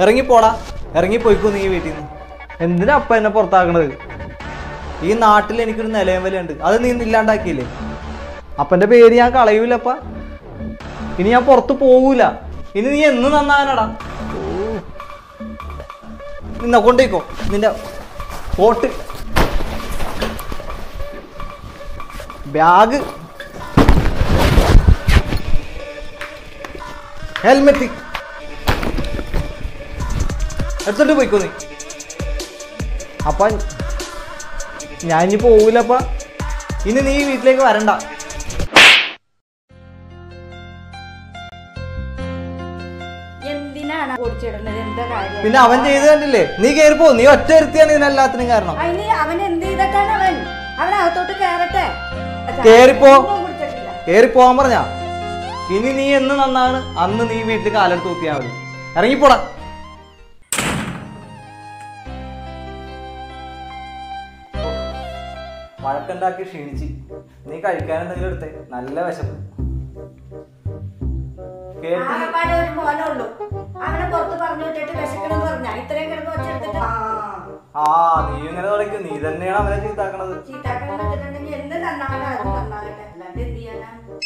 ഇറങ്ങിപ്പോടാ ഇറങ്ങിപ്പോയിക്കോ നീ വീട്ടിൽ നിന്ന് എന്തിനാ അപ്പ എന്നെ പുറത്താക്കണത് ഈ നാട്ടിൽ എനിക്കൊരു നിലയം വിലയുണ്ട് അത് നീ ഇല്ലാണ്ടാക്കിയില്ലേ അപ്പന്റെ പേര് ഞാൻ കളയൂലപ്പ ഇനി ഞാൻ പുറത്ത് പോകൂല ഇനി നീ എന്ന് നന്നാകാനടാ നിന്ന കൊണ്ടേക്കോ നിന്റെ കോട്ട് ബാഗ് ഹെൽമെറ്റ് എടുത്തോണ്ട് പോയിക്കോ നീ അപ്പ ഞാൻ ഇനി പോകൂലപ്പ ഇനി നീ ഈ വീട്ടിലേക്ക് വരണ്ട എന്തിനാണ് ഓടിച്ചിടുന്നത് എന്താ കാര്യം പിന്നെ അവൻ ചെയ്ത് കണ്ടില്ലേ നീ കയറിപ്പോ നീ ഒറ്റ വരുത്തിയാണ് ഇതിനെല്ലാത്തിനും കാരണം അതിന് അവൻ എന്ത് ചെയ്തിട്ടാണ് അവൻ അവൻ അകത്തോട്ട് കയറട്ടെ കേറിപ്പോ. ഒന്നും കുടിച്ചിട്ടില്ല. കയറി പോവാൻ പറഞ്ഞ ഇനി നീ എന്ന് നന്നാണ് അന്ന് നീ വീട്ടിൽ കാലെടുത്ത് തൂക്കിയാ മതി ഇറങ്ങിപ്പോടാ വഴക്കുണ്ടാക്കി ക്ഷീണിച്ച് നീ കഴിക്കാൻ എന്തെങ്കിലും എടുത്തേ നല്ല വിശപ്പ് കേട്ടില്ല ആകെപ്പാടെ ഒരു മോനേ ഉള്ളൂ അവനെ പുറത്ത് പറഞ്ഞു വിട്ടിട്ട് വിശക്കണം പറഞ്ഞാ ഇത്രയും കിടന്ന് വെച്ചെടുത്തിട്ട് ആ നീ ഇങ്ങനെ തുടങ്ങി നീ തന്നെയാണ് അവനെ ചീത്താക്കണത് ചീത്താക്കണം വെച്ചിട്ടുണ്ടെങ്കിൽ എന്ത് നന്നാകട്ടെ അത് നന്നാകട്ടെ അല്ലാണ്ട് എന്ത് ചെയ്യാനാ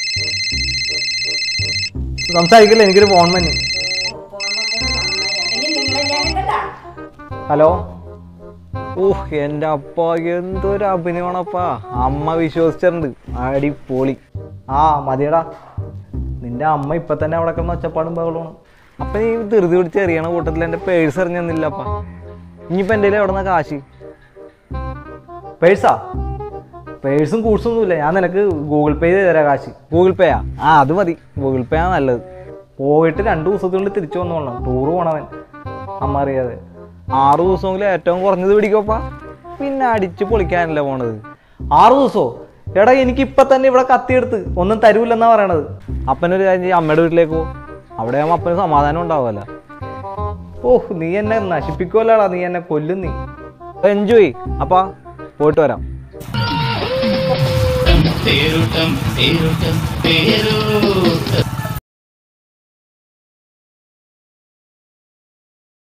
സംസാരിക്കില്ല എനിക്കൊരു ഫോൺ മഞ്ഞ് ഓ, ഫോൺ നോക്കുന്നത് നന്നായി അല്ലെങ്കിൽ നിങ്ങളെ ഞാൻ കേട്ടാ ഹലോ ഓഹ് എൻ്റെ അപ്പ എന്തൊരു അഭിനയമാണപ്പാ അമ്മ വിശ്വസിച്ചിട്ടുണ്ട് അടിപൊളി ആ മതിയടാ നിന്റെ അമ്മ ഇപ്പൊ തന്നെ അവിടെ കിടന്ന് ഒച്ചപ്പാടും ബഹളമാണ് അപ്പൊ നീ ധൃതി പിടിച്ച് എറിയണ കൂട്ടത്തിൽ എൻ്റെ പേഴ്സ് എറിഞ്ഞു തന്നില്ലപ്പ ഇനിയിപ്പോ എൻ്റെ എവിടെ നിന്നാ കാശ് പേഴ്സാ പേഴ്സും കൂട്സും ഒന്നുമില്ല ഞാൻ നിനക്ക് ഗൂഗിൾ പേ ചെയ്ത് തരാം കാശ് ഗൂഗിൾ പേയാ ആ അത് മതി ഗൂഗിൾ പേ ആ നല്ലത് പോയിട്ട് രണ്ട് ദിവസത്തിനുള്ളിൽ തിരിച്ചു വന്നോളണം ടൂറ് പോണവൻ അമ്മ അറിയാതെ ആറ് ദിവസമെങ്കിലും ഏറ്റവും കുറഞ്ഞത് പിടിക്കോപ്പാ പിന്നെ അടിച്ച് പൊളിക്കാനല്ലേ പോണത് ആറ് ദിവസമോ എടാ എനിക്ക് ഇപ്പൊ തന്നെ ഇവിടെ കത്തിയെടുത്ത് ഒന്നും തരൂലെന്നാ പറയണത് അപ്പനൊരു കാര്യം ചെയ്യ്, അമ്മയുടെ വീട്ടിലേക്ക് പോ അവിടെ ആകുമ്പോൾ അപ്പന് സമാധാനം ഉണ്ടാവുമല്ല ഓഹ് നീ എന്നെ നശിപ്പിക്കുമല്ലോടാ നീ എന്നെ കൊല്ലും നീ എൻജോയ് അപ്പാ പോയിട്ട് വരാം തേരോട്ടം തേരോട്ടം തേരോട്ടം